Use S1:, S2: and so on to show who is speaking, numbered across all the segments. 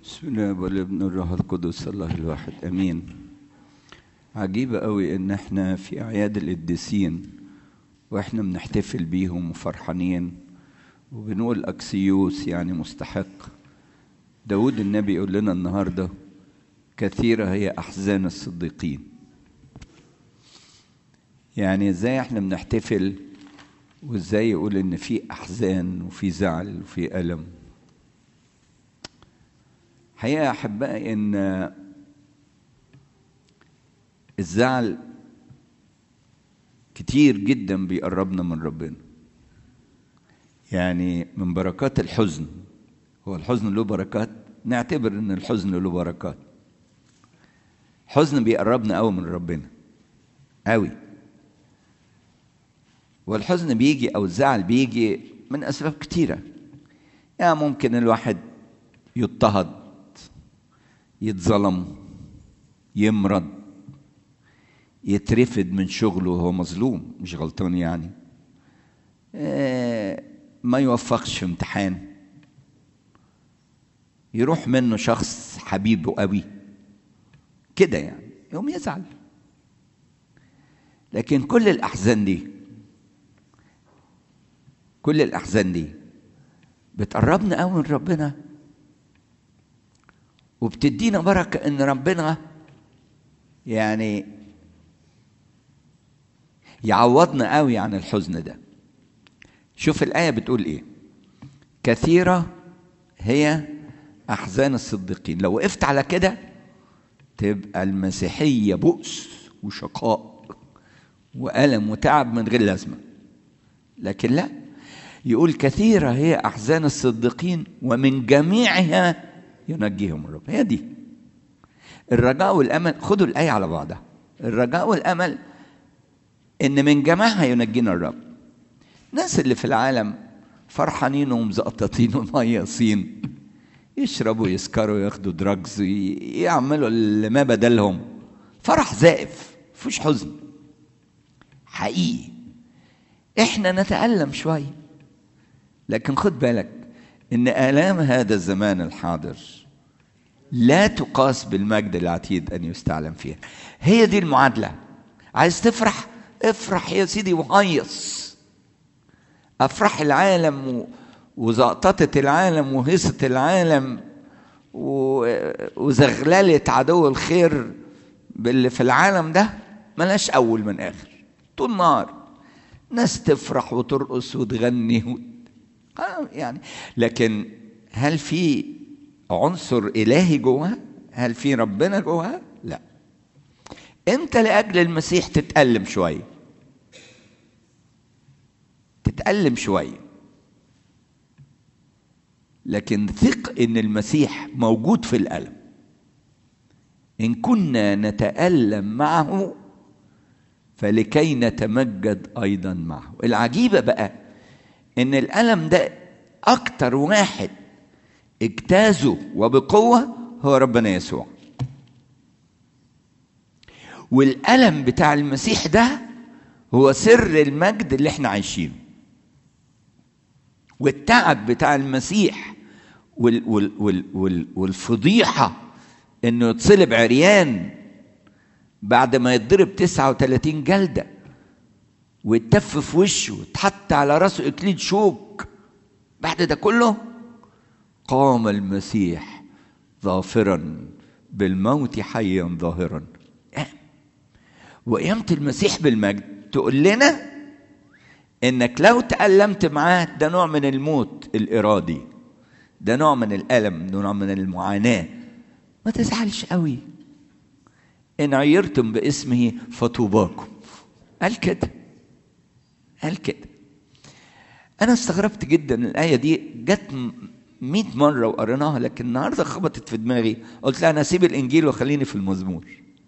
S1: بسم الله والابن الروح القدس الله الواحد امين عجيبة قوي ان احنا في اعياد القديسين واحنا بنحتفل بيهم وفرحانين وبنقول اكسيوس يعني مستحق داود النبي يقول لنا النهاردة كثيرة هي احزان الصديقين يعني ازاي احنا بنحتفل وازاي يقول ان في احزان وفي زعل وفي الم حقيقة يا أحبائي إن الزعل كتير جدا بيقربنا من ربنا يعني من بركات الحزن هو الحزن له بركات نعتبر ان الحزن له بركات حزن بيقربنا قوي من ربنا قوي والحزن بيجي او الزعل بيجي من اسباب كتيره يعني ممكن الواحد يضطهد يتظلم يمرض يترفد من شغله وهو مظلوم مش غلطان يعني ما يوفقش في امتحان يروح منه شخص حبيبه قوي كده يعني يوم يزعل لكن كل الاحزان دي كل الاحزان دي بتقربنا قوي من ربنا وبتدينا بركة إن ربنا يعني يعوضنا قوي عن الحزن ده شوف الآية بتقول إيه كثيرة هي أحزان الصديقين لو وقفت على كده تبقى المسيحية بؤس وشقاء وألم وتعب من غير لازمة لكن لا يقول كثيرة هي أحزان الصديقين ومن جميعها ينجيهم الرب هي دي الرجاء والامل خدوا الايه على بعضها الرجاء والامل ان من جماعها ينجينا الرب الناس اللي في العالم فرحانين ومزقططين ومهيصين يشربوا يسكروا ياخدوا دراجز يعملوا اللي ما بدلهم فرح زائف مفيش حزن حقيقي احنا نتألم شوية لكن خد بالك ان الام هذا الزمان الحاضر لا تقاس بالمجد العتيد ان يستعلم فيها هي دي المعادله عايز تفرح افرح يا سيدي وهيص افرح العالم وزقططة العالم وهيصة العالم وزغللة عدو الخير باللي في العالم ده ملاش اول من اخر طول النهار ناس تفرح وترقص وتغني يعني لكن هل في عنصر الهي جواها هل في ربنا جواها لا انت لاجل المسيح تتالم شويه تتالم شويه لكن ثق ان المسيح موجود في الالم ان كنا نتالم معه فلكي نتمجد ايضا معه العجيبه بقى ان الالم ده اكتر واحد اجتازه وبقوه هو ربنا يسوع والالم بتاع المسيح ده هو سر المجد اللي احنا عايشينه والتعب بتاع المسيح وال وال وال وال والفضيحه انه يتصلب عريان بعد ما يتضرب 39 جلده ويتف في وشه واتحط على راسه اكليل شوك بعد ده كله قام المسيح ظافرا بالموت حيا ظاهرا وقيامة المسيح بالمجد تقول لنا انك لو تألمت معاه ده نوع من الموت الارادي ده نوع من الالم ده نوع من المعاناه ما تزعلش قوي ان عيرتم باسمه فطوباكم قال كده قال كده انا استغربت جدا الايه دي جت 100 مره وقريناها لكن النهارده خبطت في دماغي قلت لها انا اسيب الانجيل وخليني في المزمور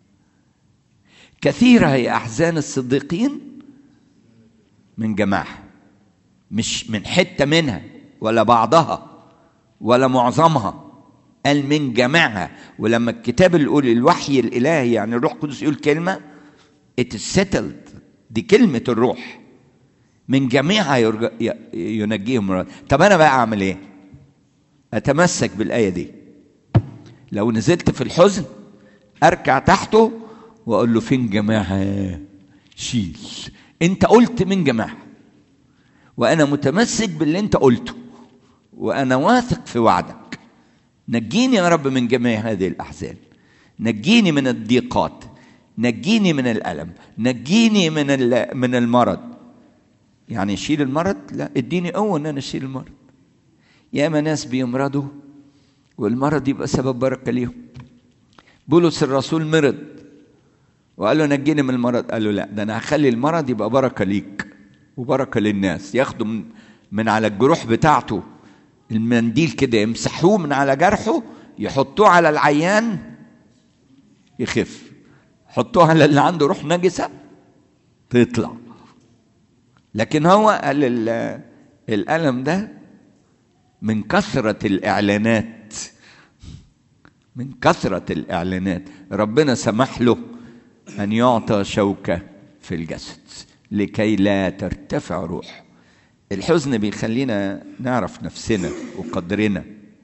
S1: كثيره هي احزان الصديقين من جماعه مش من حته منها ولا بعضها ولا معظمها قال من جماعها ولما الكتاب يقول الوحي الالهي يعني الروح القدس يقول كلمه it is settled دي كلمه الروح من جميعها ينجيهم مراد طب انا بقى اعمل ايه اتمسك بالايه دي لو نزلت في الحزن اركع تحته واقول له فين جماعه شيل انت قلت من جماعه وانا متمسك باللي انت قلته وانا واثق في وعدك نجيني يا رب من جميع هذه الاحزان نجيني من الضيقات نجيني من الالم نجيني من من المرض يعني شيل المرض لا اديني قوه ان انا اشيل المرض ياما ناس بيمرضوا والمرض يبقى سبب بركه ليهم بولس الرسول مرض وقال له نجيني من المرض قال له لا ده انا هخلي المرض يبقى بركه ليك وبركه للناس ياخدوا من, من على الجروح بتاعته المنديل كده يمسحوه من على جرحه يحطوه على العيان يخف حطوه على اللي عنده روح نجسه تطلع لكن هو قال الالم ده من كثره الاعلانات من كثره الاعلانات ربنا سمح له ان يعطى شوكه في الجسد لكي لا ترتفع روحه الحزن بيخلينا نعرف نفسنا وقدرنا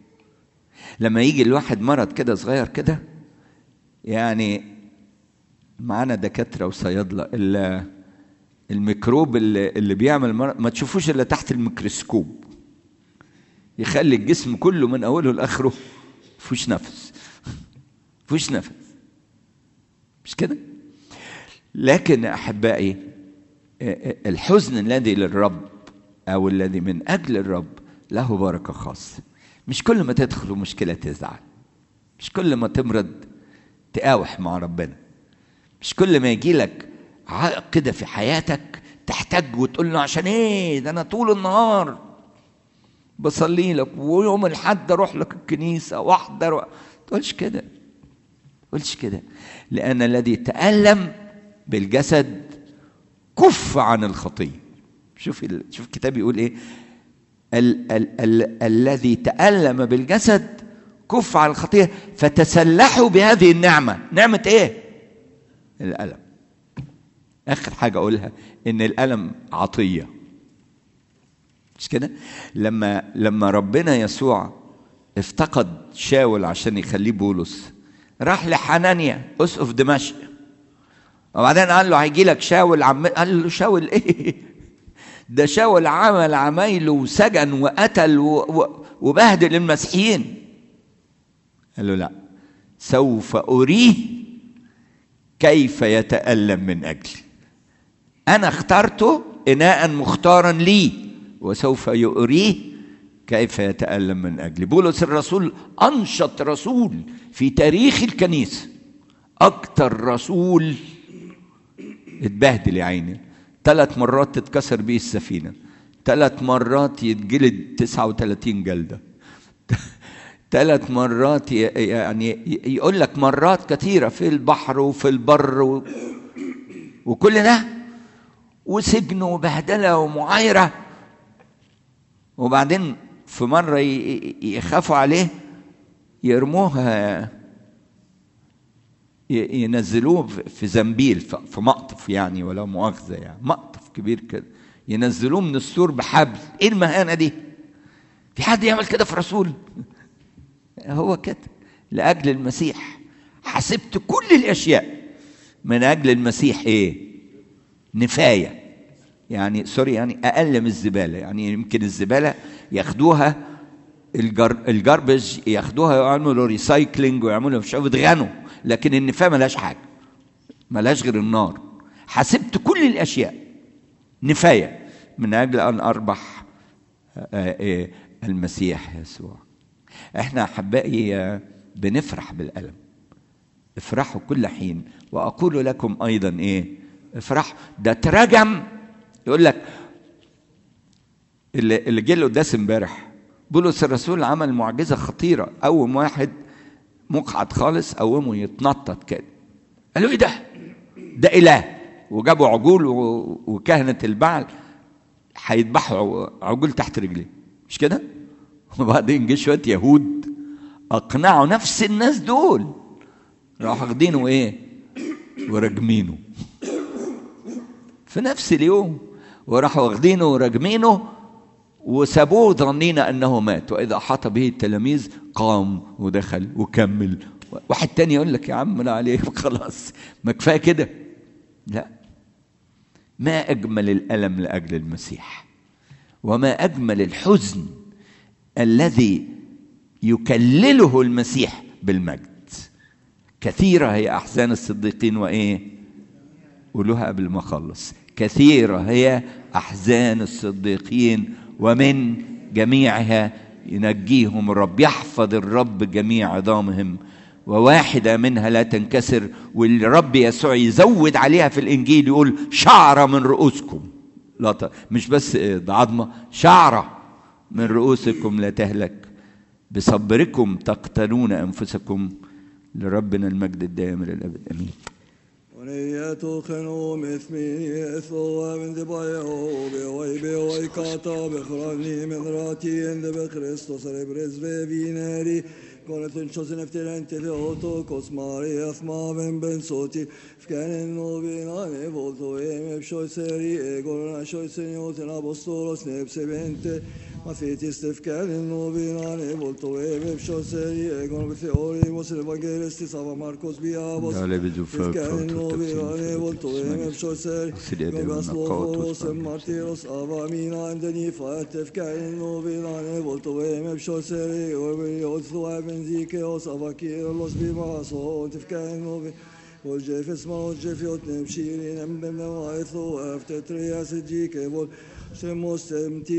S1: لما يجي الواحد مرض كده صغير كده يعني معانا دكاتره وصيادله الميكروب اللي, اللي بيعمل مرض ما تشوفوش الا تحت الميكروسكوب يخلي الجسم كله من اوله لاخره فيهوش نفس فيهوش نفس مش كده لكن احبائي الحزن الذي للرب او الذي من اجل الرب له بركه خاصه مش كل ما تدخل مشكله تزعل مش كل ما تمرض تقاوح مع ربنا مش كل ما يجي لك عائق كده في حياتك تحتاج وتقول له عشان ايه ده انا طول النهار بصلي لك ويوم الحد اروح لك الكنيسه واحضر و... تقولش كده تقولش كده لان الذي تألم بالجسد كف عن الخطيه شوف ال... شوف الكتاب يقول ايه ال... ال... ال... الذي تألم بالجسد كف عن الخطيه فتسلحوا بهذه النعمه نعمه ايه الألم آخر حاجة أقولها إن الألم عطية مش كده؟ لما لما ربنا يسوع افتقد شاول عشان يخليه بولس راح لحنانيا أسقف دمشق وبعدين قال له هيجي لك شاول عم قال له شاول ايه؟ ده شاول عمل عمايله وسجن وقتل و... و... وبهدل المسيحيين قال له لا سوف أريه كيف يتألم من أجلي أنا اخترته إناء مختارا لي وسوف يؤريه كيف يتألم من أجلي بولس الرسول أنشط رسول في تاريخ الكنيسة أكتر رسول اتبهدل يا عيني ثلاث مرات تتكسر بيه السفينة ثلاث مرات يتجلد 39 جلدة ثلاث مرات يعني يقول لك مرات كثيرة في البحر وفي البر و... وكل ده وسجن وبهدلة ومعايرة وبعدين في مرة يخافوا عليه يرموه ينزلوه في زنبيل في مقطف يعني ولا مؤاخذة يعني مقطف كبير كده ينزلوه من السور بحبل ايه المهانة دي في حد يعمل كده في رسول هو كده لأجل المسيح حسبت كل الأشياء من أجل المسيح إيه نفاية يعني سوري يعني أقل من الزبالة يعني يمكن الزبالة ياخدوها الجر الجربج ياخدوها يعملوا ريسايكلينج ويعملوا مش عارف يتغنوا لكن النفاية ملهاش حاجة ملهاش غير النار حسبت كل الأشياء نفاية من أجل أن أربح المسيح يسوع احنا احبائي بنفرح بالالم افرحوا كل حين واقول لكم ايضا ايه افرحوا ده ترجم يقول لك اللي اللي جه له قداس امبارح بولس الرسول عمل معجزه خطيره قوم واحد مقعد خالص قومه يتنطط كده قالوا ايه ده ده اله وجابوا عجول وكهنه البعل هيذبحوا عجول تحت رجليه مش كده وبعدين جه شويه يهود اقنعوا نفس الناس دول راحوا واخدينه ايه وراجمينه في نفس اليوم وراحوا واخدينه وراجمينه وسابوه ظنين انه مات واذا احاط به التلاميذ قام ودخل وكمل واحد تاني يقول لك يا عم لا عليك خلاص ما كفايه كده لا ما اجمل الالم لاجل المسيح وما اجمل الحزن الذي يكلله المسيح بالمجد كثيره هي احزان الصديقين وايه قولوها قبل ما اخلص كثيره هي احزان الصديقين ومن جميعها ينجيهم الرب يحفظ الرب جميع عظامهم وواحدة منها لا تنكسر والرب يسوع يزود عليها في الإنجيل يقول شعرة من رؤوسكم لا ت... مش بس ده عظمة شعرة من رؤوسكم لا تهلك بصبركم تقتلون أنفسكم لربنا المجد الدائم للأبد أمين
S2: ونيتوخنو مثمي اثو من دبايو بيوي بيوي كاتا بخراني من راتي اند بخريستوس ريبرز بيناري كونت انشوزن افتران تليوتو كوسماري اثما من بن صوتي فكان النوبينا نبولتو ايم بشوي سيري ايقولنا شوي سنيوتن ابوستولوس نبس بنت ما في تستفكار النوبينا نبولتو ايم بشوي سيري ايقولنا بثيوري موس الانجيلستي صابا ماركوس بيابوس
S1: Dale bezu för
S2: فكان النوبينا
S1: protection.
S2: نبولتو ايم بشوي سيري
S1: Sidi Ede
S2: Gobaslovos
S1: Nakatos,
S2: martiros avamina andeni fatet fkain novilane voltovem ebshoseri orbios luavenzike os avakir los bimas o tfkain novi والجيف اسمه والجيف يوتنم شيرين ام بم وايثو افتترياس جيك بول شموس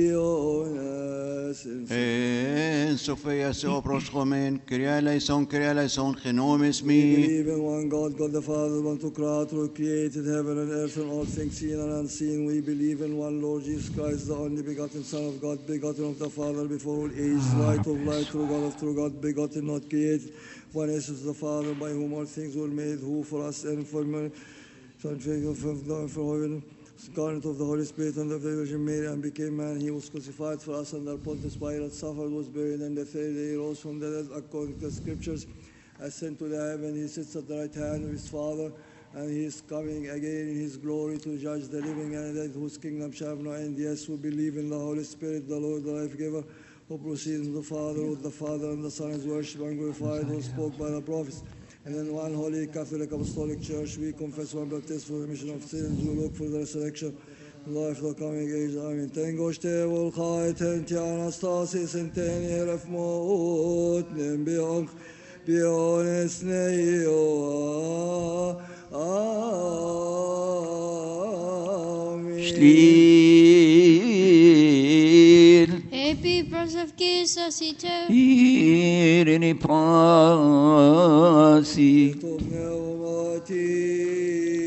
S2: امتيوناس
S3: En Sofia Sopros Romen, Kyria eleison, Kyria eleison, Genom is me.
S2: believe in one God, God the Father, one to create, who created heaven and earth and all things seen and unseen. We believe in one Lord Jesus Christ, the only begotten Son of God, begotten of the Father before all ages, light of light, true God of true God, begotten, not created. One essence of the Father, by whom all things were made, who for us and for men, Son for heaven. Incarnate of the Holy Spirit and of the Virgin Mary and became man. He was crucified for us under Pontius Pilate, suffered, was buried, and the third day he rose from the dead according to the Scriptures. Ascend to the heaven, he sits at the right hand of his Father, and he is coming again in his glory to judge the living and the dead, whose kingdom shall have no end. Yes, we believe in the Holy Spirit, the Lord, the life giver, who proceeds from the Father, with the Father and the Son is worshipped and glorified, who spoke by the prophets. And in one holy Catholic Apostolic Church, we confess one baptism for the remission of sins. We look for the resurrection, life of the coming age. Amen. Tengosh tevol chai tenti anastasis and teni eref moot nem bionch biones neio. Amen.
S1: Stil
S4: Epi prosaf kisas ito.
S1: irini pasi
S2: Tov neumati.